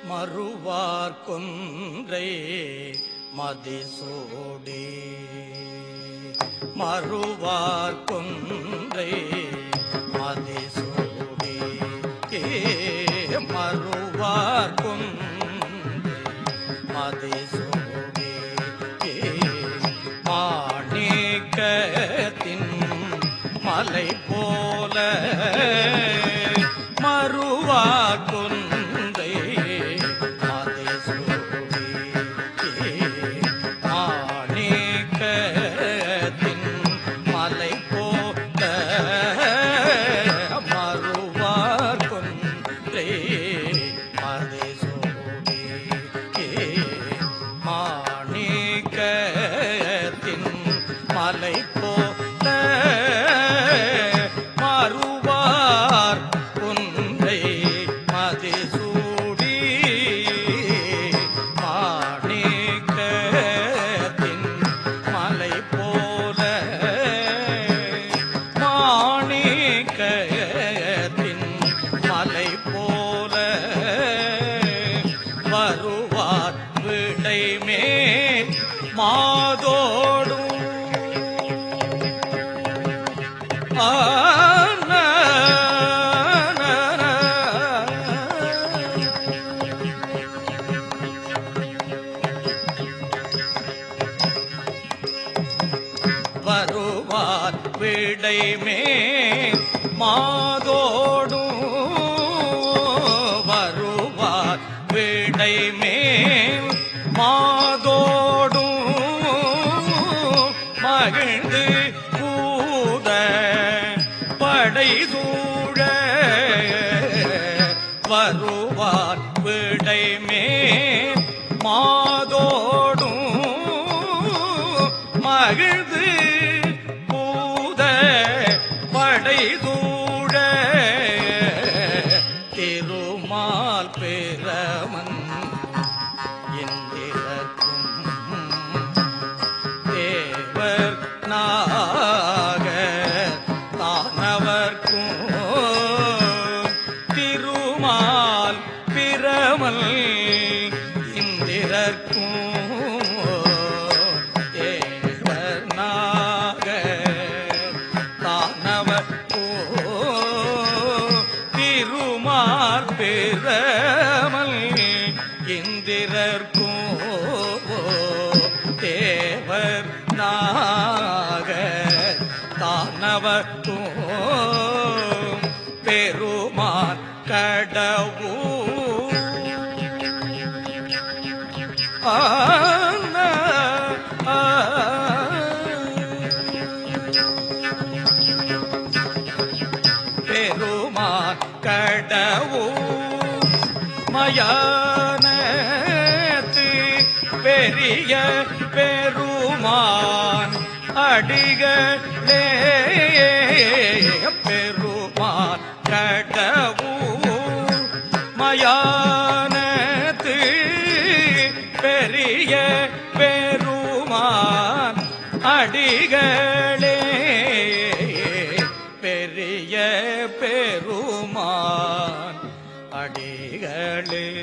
மறுவார் கொன்றை மதிசூடி மறுவார் கொன்றை மதிசூடி மறுவார் கொன்றை மதிசூடி மாணிக்கத்தின் மலை போல மறுவார் கொன்றை மதிசூடி மாணிக்கத்தின் மலை போல மறுவார் கொன்றை மதிசூடி மாணிக்கத்தின் மலை போல மறுவார் குன்றை மதிசூடி மாணிக்கத்தின் மலை போல மாணிக்கத்தின் மலை போல வருவார் விடை மேல் மாதோடும் ஆன வருவார் விடை மேல் மாதோடும் வருவார் விடை மேல் மாதோடும் மகிழ்ந்து கூத படை சூழ வருவார் விடை மேல் மாதோடும் மகிழ்ந்து பூத படை சூழ திருமால் பெறமன் எந்திரக்கும் தேவர் நாக தானவர்க்கும் திருமால் பிரமல் இந்திரர்க்கும் தேவர் நாக தானவர்க்கும் திருமால் பிரமல் இந்திரர்க்கும் தேவர் நாக தானவர்க்கும் பெருமான் கடவு ஆன பெருமான் கடவு மயானத்து பெரிய பெருமான் அடிகளே பெருமான் கடவு மயானத்து பெரிய பெருமான் அடிகளே பெரிய பெருமான் அடிகளே